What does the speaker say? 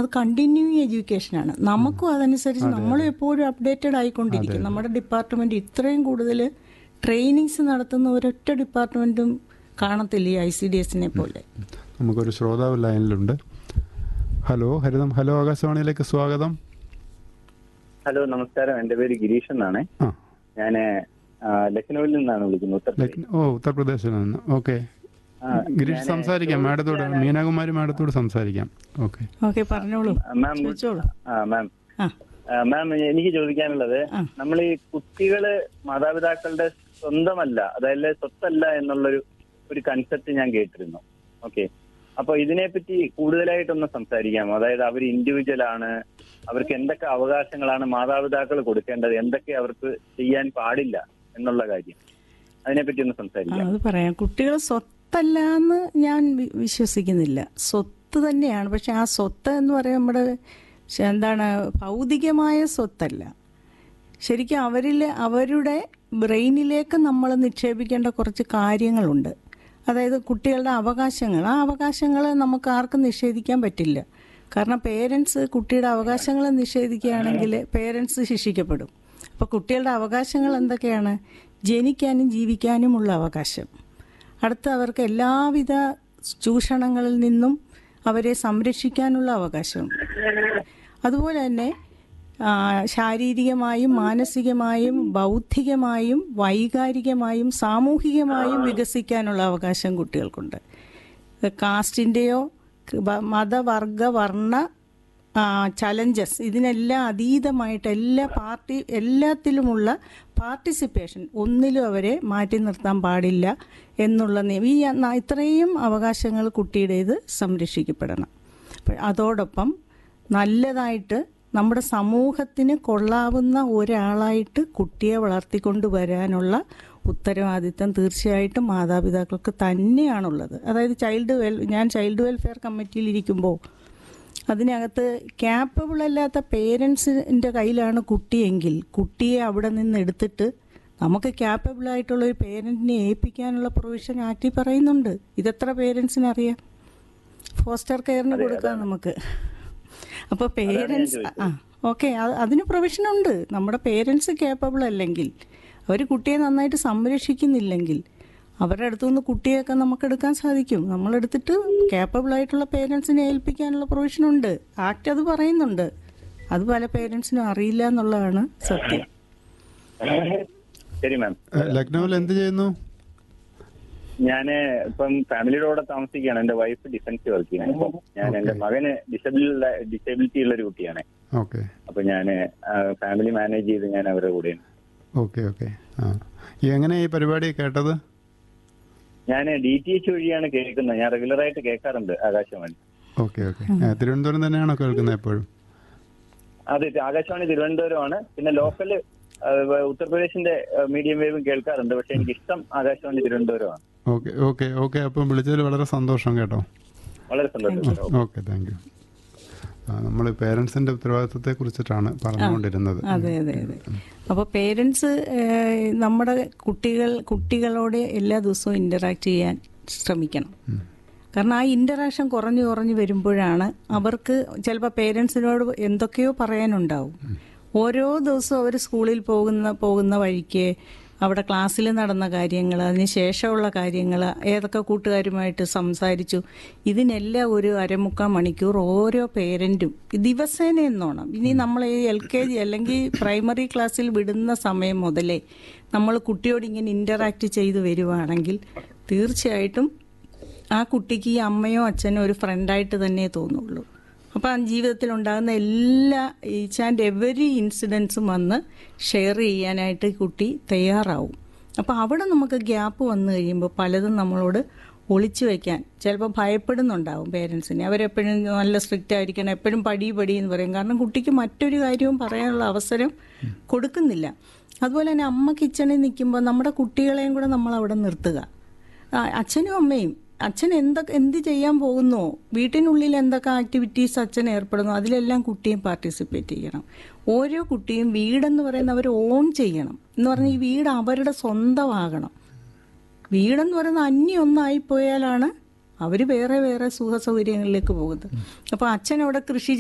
അത് കണ്ടിന്യൂയിങ് എഡ്യൂക്കേഷനാണ് നമുക്കും അതനുസരിച്ച് നമ്മളും എപ്പോഴും അപ്ഡേറ്റഡ് ആയിക്കൊണ്ടിരിക്കും നമ്മുടെ ഡിപ്പാർട്ട്മെന്റ് ഇത്രയും കൂടുതൽ ട്രെയിനിങ്സ് നടത്തുന്ന ഒരൊറ്റ ഡിപ്പാർട്ട്മെന്റും കാണത്തില്ല ഈ ഐ സി ഡി എസിനെ പോലെ നമുക്കൊരു ശ്രോതാവ് ലൈനിലുണ്ട് ഹലോ ഹരിതം ഹലോ ആകാശവാണിയിലേക്ക് സ്വാഗതം ഹലോ നമസ്കാരം എൻ്റെ പേര് ഗിരീഷ് എന്നാണ് ആ ഞാൻ ലക്നൌവിൽ നിന്നാണ് വിളിക്കുന്നത് ഉത്തർപ്രദേശ് ലക്ന- ഓ ഉത്തർപ്രദേശിൽ നിന്ന് ഓക്കെ ആ, ഗിരീഷ് ഞാന് സംസാരിക്കാം മാഡത്തോട് മീനാകുമാരി മാഡത്തോട് സംസാരിക്കാം ഓക്കെ ഓക്കെ പറഞ്ഞോളൂ മാം ചോദിച്ചോളൂ ആ മാം ആ ആ, മാം എനിക്ക് ചോദിക്കാനുള്ളത് ആ. നമ്മൾ ഈ കുട്ടികള് മാതാപിതാക്കളുടെ സ്വന്തമല്ല അതായത് സ്വത്തല്ല എന്നുള്ളൊരു ഒരു കൺസെപ്റ്റ് ഞാൻ കേട്ടിരുന്നു ഓക്കെ അപ്പൊ ഇതിനെപ്പറ്റി കൂടുതലായിട്ടൊന്ന് സംസാരിക്കാമോ അതായത് അവർ ഇൻഡിവിജ്വൽ ആണ് അവർക്ക് എന്തൊക്കെ അവകാശങ്ങളാണ് മാതാപിതാക്കൾ കൊടുക്കേണ്ടത് എന്തൊക്കെ അവർക്ക് ചെയ്യാൻ പാടില്ല എന്നുള്ള കാര്യം അതിനെപ്പറ്റി ഒന്ന് ആ, സംസാരിക്കാം അത് പറയാം കുട്ടികൾ സ്വത്തല്ല എന്ന് ഞാൻ വി- വിശ്വസിക്കുന്നില്ല സ്വത്ത് തന്നെയാണ് പക്ഷെ ആ സ്വത്ത് എന്ന് പറയുന്നത് നമ്മുടെ ശ- എന്താണ് ഭൗതികമായ സ്വത്തല്ല ശരിക്കും അവരിൽ അവരുടെ ബ്രെയിനിലേക്ക് നമ്മൾ നിക്ഷേപിക്കേണ്ട കുറച്ച് കാര്യങ്ങളുണ്ട് അതായത് കുട്ടികളുടെ അവകാശങ്ങൾ ആ അവകാശങ്ങൾ നമുക്ക് ആർക്കും നിഷേധിക്കാൻ പറ്റില്ല കാരണം പേരൻസ് കുട്ടിയുടെ അവകാശങ്ങൾ നിഷേധിക്കുകയാണെങ്കിൽ പേരൻസ് ശിക്ഷിക്കപ്പെടും അപ്പോൾ കുട്ടികളുടെ അവകാശങ്ങൾ എന്തൊക്കെയാണ് ജനിക്കാനും ജീവിക്കാനുമുള്ള അവകാശം അടുത്ത അവർക്ക് എല്ലാവിധ ചൂഷണങ്ങളിൽ നിന്നും അവരെ സംരക്ഷിക്കാനുള്ള അവകാശം അതുപോലെ തന്നെ ആ, ശാരീരികമായും മാനസികമായും ബൗദ്ധികമായും വൈകാരികമായും സാമൂഹികമായും വികസിക്കാനുള്ള അവകാശം കുട്ടികൾക്കുണ്ട് കാസ്റ്റിൻ്റെയോ മതവർഗ വർണ്ണ ചലഞ്ചസ് ഇതിനെല്ലാം അതീതമായിട്ട് എല്ലാ പാർട്ടി എല്ലാത്തിലുമുള്ള പാർട്ടിസിപ്പേഷൻ ഒന്നിലും അവരെ മാറ്റി നിർത്താൻ പാടില്ല എന്നുള്ള നിയമം ഈ ന- ഇത്രയും അവകാശങ്ങൾ കുട്ടിയുടേത് സംരക്ഷിക്കപ്പെടണം അപ്പോൾ അതോടൊപ്പം നല്ലതായിട്ട് നമ്മുടെ സമൂഹത്തിന് കൊള്ളാവുന്ന ഒരാളായിട്ട് കുട്ടിയെ വളർത്തിക്കൊണ്ട് വരാനുള്ള ഉത്തരവാദിത്തം തീർച്ചയായിട്ടും മാതാപിതാക്കൾക്ക് തന്നെയാണുള്ളത് അതായത് ചൈൽഡ് വെൽ ഞാൻ ചൈൽഡ് വെൽഫെയർ കമ്മിറ്റിയിൽ ഇരിക്കുമ്പോൾ അതിനകത്ത് ക്യാപ്പബിൾ അല്ലാത്ത പേരൻസിൻ്റെ കയ്യിലാണ് കുട്ടിയെങ്കിൽ കുട്ടിയെ അവിടെ നിന്ന് എടുത്തിട്ട് നമുക്ക് ക്യാപ്പബിൾ ആയിട്ടുള്ള ഒരു പേരൻറ്റിനെ ഏൽപ്പിക്കാനുള്ള പ്രൊവിഷൻ ആക്ടിൽ പറയുന്നുണ്ട് ഇതെത്ര പേരൻസിന് അറിയാം ഫോസ്റ്റർ കെയറിന് കൊടുക്കാം നമുക്ക് അപ്പോൾ പേരൻസ് ആ ഓക്കെ അതിന് പ്രൊവിഷൻ ഉണ്ട് നമ്മുടെ പേരൻസ് കേപ്പബിൾ അല്ലെങ്കിൽ അവർ കുട്ടിയെ നന്നായിട്ട് സംരക്ഷിക്കുന്നില്ലെങ്കിൽ അവരുടെ അടുത്തു നിന്ന് കുട്ടിയൊക്കെ നമുക്ക് എടുക്കാൻ സാധിക്കും നമ്മളെടുത്തിട്ട് കേപ്പബിൾ ആയിട്ടുള്ള പേരൻസിനെ ഏൽപ്പിക്കാനുള്ള പ്രൊവിഷൻ ഉണ്ട് ആക്ട് അത് പറയുന്നുണ്ട് അത് പല പേരൻസിനും അറിയില്ല എന്നുള്ളതാണ് സത്യം ശരി മാം ലക്നൌവിൽ എന്ത് ചെയ്യുന്നു ഞാന് ഇപ്പം ഫാമിലിയുടെ കൂടെ താമസിക്കുകയാണ് എന്റെ വൈഫ് ഡിഫൻസ് വർക്ക് ചെയ്യാണ് അപ്പം ഞാൻ എന്റെ മകന് ഡിസബിൾ ഡിസബിലിറ്റി ഉള്ള ഒരു കുട്ടിയാണ് ഓക്കെ അപ്പൊ ഞാന് ഫാമിലി മാനേജ് ചെയ്ത് ഞാൻ അവരുടെ കൂടെയാണ് ഓക്കെ ഓക്കെ ആ ഈ എങ്ങനെ ഈ പരിപാടി കേട്ടത് ഞാൻ ഡി ടി എച്ച് വഴിയാണ് കേൾക്കുന്നത് ഞാൻ റെഗുലർ ആയിട്ട് കേൾക്കാറുണ്ട് ആകാശവാണി ഓക്കെ ഓക്കെ തിരുവനന്തപുരം തന്നെയാണോ കേൾക്കുന്നത് എപ്പോഴും അതെ ആകാശവാണി തിരുവനന്തപുരമാണ് പിന്നെ ലോക്കല് ഉത്തർപ്രദേശിന്റെ മീഡിയം വേവും കേൾക്കാറുണ്ട് പക്ഷെ എനിക്ക് ഇഷ്ടം ആകാശവാണി തിരുവനന്തപുരമാണ് ഓക്കെ ഓക്കെ ഓക്കെ അപ്പം വിളിച്ചതിൽ വളരെ സന്തോഷം കേട്ടോ വളരെ സന്തോഷം ഓക്കെ താങ്ക് യു നമ്മൾ പേരൻസിൻ്റെ ഉത്തരവാദിത്വത്തെ കുറിച്ചിട്ടാണ് പറഞ്ഞുകൊണ്ടിരുന്നത് അതെ അതെ അതെ അപ്പോൾ പേരൻസ് നമ്മുടെ കുട്ടികൾ കുട്ടികളോട് എല്ലാ ദിവസവും ഇൻ്ററാക്ട് ചെയ്യാൻ ശ്രമിക്കണം കാരണം ആ ഇൻ്ററാക്ഷൻ കുറഞ്ഞു കുറഞ്ഞു വരുമ്പോഴാണ് അവർക്ക് ചിലപ്പോൾ പേരൻസിനോട് എന്തൊക്കെയോ പറയാനുണ്ടാവും ഓരോ ദിവസവും അവർ സ്കൂളിൽ പോകുന്ന പോകുന്ന വഴിക്ക് അവിടെ ക്ലാസ്സിൽ നടന്ന കാര്യങ്ങൾ അതിന് ശേഷമുള്ള കാര്യങ്ങൾ ഏതൊക്കെ കൂട്ടുകാരുമായിട്ട് സംസാരിച്ചു ഇതിനെല്ലാം ഒരു അരമുക്കാൽ മണിക്കൂർ ഓരോ പേരൻറ്റും ദിവസേന എന്നോണം ഇനി നമ്മൾ ഈ എൽ കെ ജി അല്ലെങ്കിൽ പ്രൈമറി ക്ലാസ്സിൽ വിടുന്ന സമയം മുതലേ നമ്മൾ കുട്ടിയോട് ഇങ്ങനെ ഇൻ്ററാക്ട് ചെയ്ത് വരുവാണെങ്കിൽ തീർച്ചയായിട്ടും ആ കുട്ടിക്ക് ഈ അമ്മയോ അച്ഛനോ ഒരു ഫ്രണ്ടായിട്ട് തന്നെ തോന്നുള്ളൂ അപ്പം ആ ജീവിതത്തിൽ ഉണ്ടാകുന്ന എല്ലാ ഈച്ച് ആൻഡ് എവറി ഇൻസിഡൻസും വന്ന് ഷെയർ ചെയ്യാനായിട്ട് കുട്ടി തയ്യാറാവും അപ്പോൾ അവിടെ നമുക്ക് ഗ്യാപ്പ് വന്നു കഴിയുമ്പോൾ പലതും നമ്മളോട് ഒളിച്ചു വെക്കാൻ ചിലപ്പോൾ ഭയപ്പെടുന്നുണ്ടാവും പേരൻസിനെ അവരെപ്പോഴും നല്ല സ്ട്രിക്റ്റ് ആയിരിക്കണം എപ്പോഴും പടി പടി എന്ന് പറയും കാരണം കുട്ടിക്ക് മറ്റൊരു കാര്യവും പറയാനുള്ള അവസരം കൊടുക്കുന്നില്ല അതുപോലെ തന്നെ അമ്മ കിച്ചണിൽ നിൽക്കുമ്പോൾ നമ്മുടെ കുട്ടികളെയും കൂടെ നമ്മൾ അവിടെ നിർത്തുക ആ, അച്ഛനും അമ്മയും അച്ഛൻ എന്തൊക്കെ എന്ത് ചെയ്യാൻ പോകുന്നോ വീട്ടിനുള്ളിൽ എന്തൊക്കെ ആക്ടിവിറ്റീസ് അച്ഛൻ ഏർപ്പെടുന്നു അതിലെല്ലാം കുട്ടിയും പാർട്ടിസിപ്പേറ്റ് ചെയ്യണം ഓരോ കുട്ടിയും വീടെന്ന് പറയുന്ന അവർ ഓൺ ചെയ്യണം എന്ന് പറഞ്ഞാൽ ഈ വീട് അവരുടെ സ്വന്തമാകണം വീടെന്ന് പറയുന്ന അന്യം ഒന്നായി പോയാലാണ് അവർ വേറെ വേറെ സുഖ സൗകര്യങ്ങളിലേക്ക് പോകുന്നത് അപ്പോൾ അച്ഛൻ അവിടെ കൃഷി